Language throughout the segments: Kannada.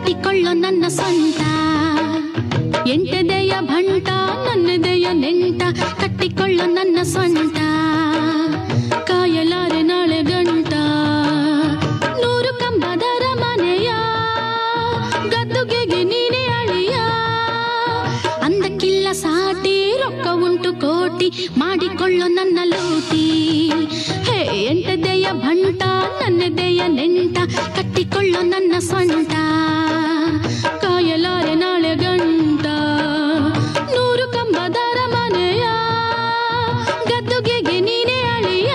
ಕಟ್ಟಿಕೊಳ್ಳೋ ನನ್ನ ಸ್ವಂತ ಎಂಟದೆಯ ಭಂಟ ನನ್ನದೆಯ ನೆಂಟ ಕಟ್ಟಿಕೊಳ್ಳೋ ನನ್ನ ಸ್ವಂತ ಕಾಯಲಾರೆ ನಾಳೆ ಗಂಟ ನೂರು ಕಂಬದರ ಮನೆಯ ಗದ್ದುಗೆಗೆ ನೀನೇ ಅಳಿಯ ಅಂದಕ್ಕಿಲ್ಲ ಸಾಟಿ ರೊಕ್ಕ ಉಂಟು ಕೋಟಿ ಮಾಡಿಕೊಳ್ಳೋ ನನ್ನ ಲೂಟಿ ಹೇ ಎಂಟದೆಯ ಭಂಟ ನನ್ನದೆಯ ನೆಂಟ ಕಟ್ಟಿಕೊಳ್ಳೋ ನನ್ನ ಸ್ವಂತ ಕಾಯಲಾರೆ ನಾಳೆ ಗಂಟ ನೂರು ಕಂಬದರ ಮನೆಯ ಗದ್ದುಗೆಗೆ ನೀನೇ ಅಳಿಯ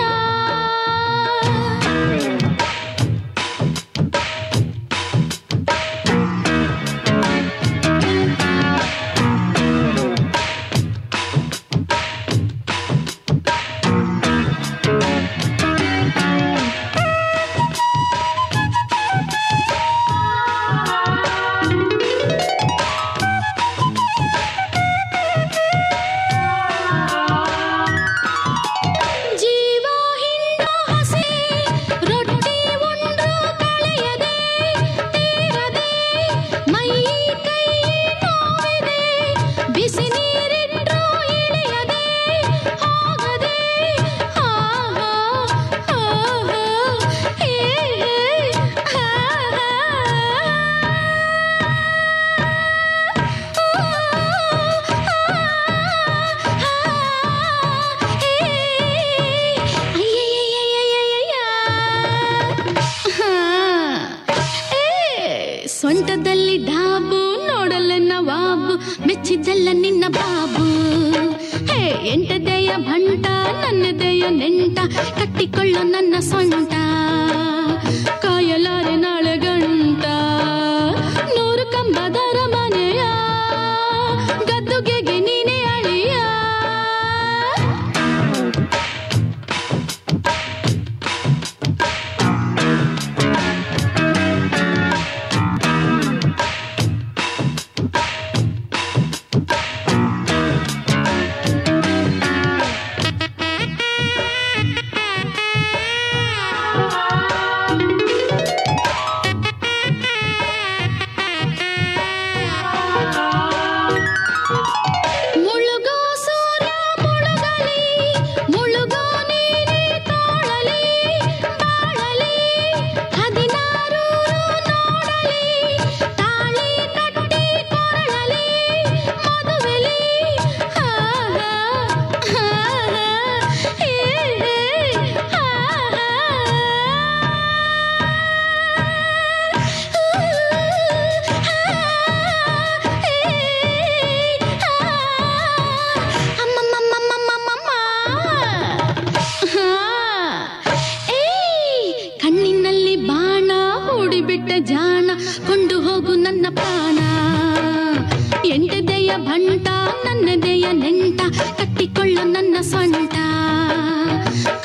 ಜೀವ ಹಿಂಡು ಹಸಿ ರೊಟ್ಟಿ ಉಂಡು ಕಳೆಯದೆ ತೀರದೆ ಮೈ ಕೈ ನೋವಿದೆ ಬಿಸಿ ನೀರಿಟ್ರು ಇಳಿಯದೆ ಹೋಗದೆ ಹಾ ಹಾ ಹಾ ಹಾ ಹೇ ಹಾ ಸೊಂಟದಲ್ಲಿ ಡಾಬು ನೋಡಲೆನ್ನ ವಾಬು ಮೆಚ್ಚಿದ್ದಲ್ಲ ನಿನ್ನ ಬಾಬು ಹೇ ಎಂಟದೆಯ ಭಂಟ ನನ್ನದೆಯ ನೆಂಟ ಕಟ್ಟಿಕೊಳ್ಳೋ ನನ್ನ ಸೊಂಟ ಕಾಯಲಾರೆ ನಾಳೆ ಗಂಟ ನೂರು ಕಂಬದರ ಮನೆಯ ಗದ್ದುಗೆಗೆ ನೀನೇ ಅಳಿಯ ಮುಳುಗೋ ಸೂರ್ಯ ಮುಳುಗಲಿ ಮುಳುಗೋ ನೀನೆ ತೋಳಲಿ ಬಾಳಲಿ ಹದಿನಾರು ನೋಡಲಿ ತಾಳಿ ಕಟ್ಟಿ ಕೊರಳಲಿ ಮದುವೆಲಿ ಹಾ ಹಾ ಹಾ ಹೇ ಹಾ ಕಣ್ಣಿನಲ್ಲಿ ಬಾಣ ಹೂಡಿಬಿಟ್ಟ ಜಾಣ ಕೊಂಡು ಹೋಗು ನನ್ನ ಪ್ರಾಣ ಎಂಟದೆಯ ಭಂಟ ನನ್ನದೆಯ ನೆಂಟ ಕಟ್ಟಿಕೊಳ್ಳು ನನ್ನ ಸೊಂಟ